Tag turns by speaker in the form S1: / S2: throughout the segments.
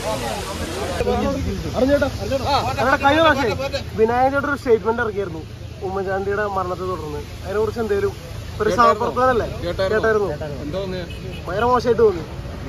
S1: കഴിഞ്ഞ പ്രാവശ്യം വിനായക ചേട്ടൻ ഒരു സ്റ്റേറ്റ്മെന്റ് ഇറക്കിയായിരുന്നു ഉമ്മൻചാണ്ടിയുടെ മരണത്തെ തുടർന്ന് അതിനെ കുറിച്ച് എന്തെങ്കിലും ഒരു സഹപ്രവർത്തകനല്ലേ കേട്ടായിരുന്നു ഭയങ്കര മോശമായിട്ട് തോന്നി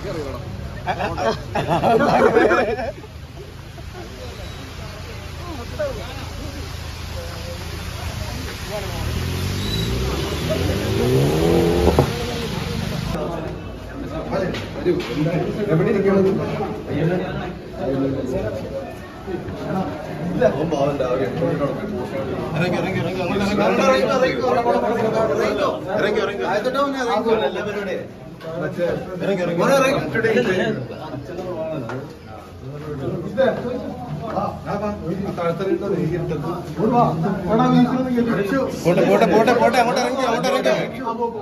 S2: പോട്ടെ പോട്ടെ പോട്ടെ പോട്ടെ അങ്ങോട്ട് ഇറങ്ങി അങ്ങോട്ട് ഇറങ്ങി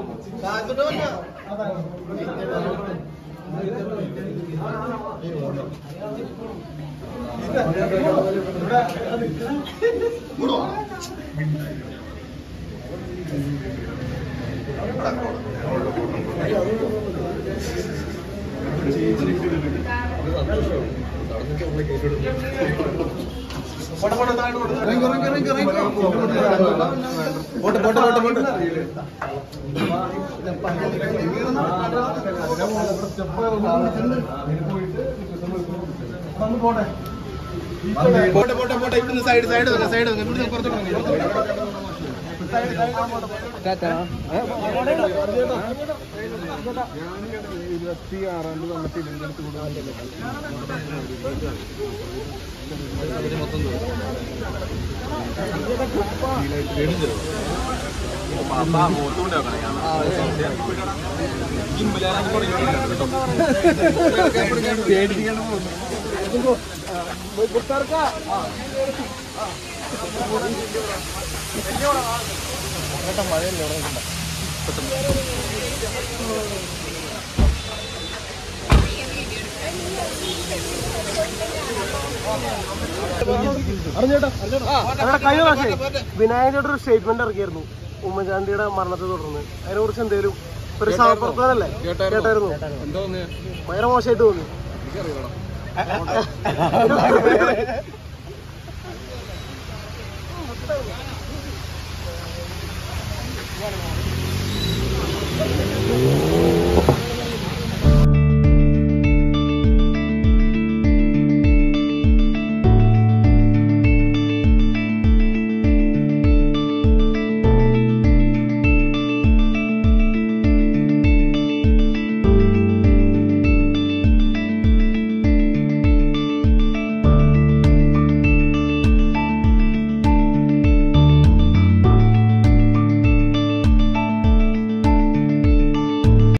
S2: ഇറങ്ങി ഇറങ്ങി ഇറങ്ങി ഇറങ്ങി പോട്ടെ പോട്ടെ പോട്ടെ പോട്ടെ പോട്ടെ പോട്ടെ പോട്ടെ ഇവിടുന്ന് സൈഡ് സൈഡ് തന്നെ സൈഡ് തന്നെ ഇവിടുന്ന് പുറത്തോട്ട് ഇറങ്ങി, പുറത്തോട്ട് ഇറങ്ങി.
S1: കഴിഞ്ഞ പ്രാവശ്യം വിനായക ചേട്ടൻ ഒരു സ്റ്റേറ്റ്മെന്റ് ഇറക്കിയായിരുന്നു ഉമ്മൻചാണ്ടിയുടെ മരണത്തെ തുടർന്ന് അതിനെ കുറിച്ച് എന്തെങ്കിലും ഒരു സഹപ്രവർത്തകനല്ലേ കേട്ടായിരുന്നു ഭയങ്കര മോശമായിട്ട് തോന്നി
S2: പോട്ടെ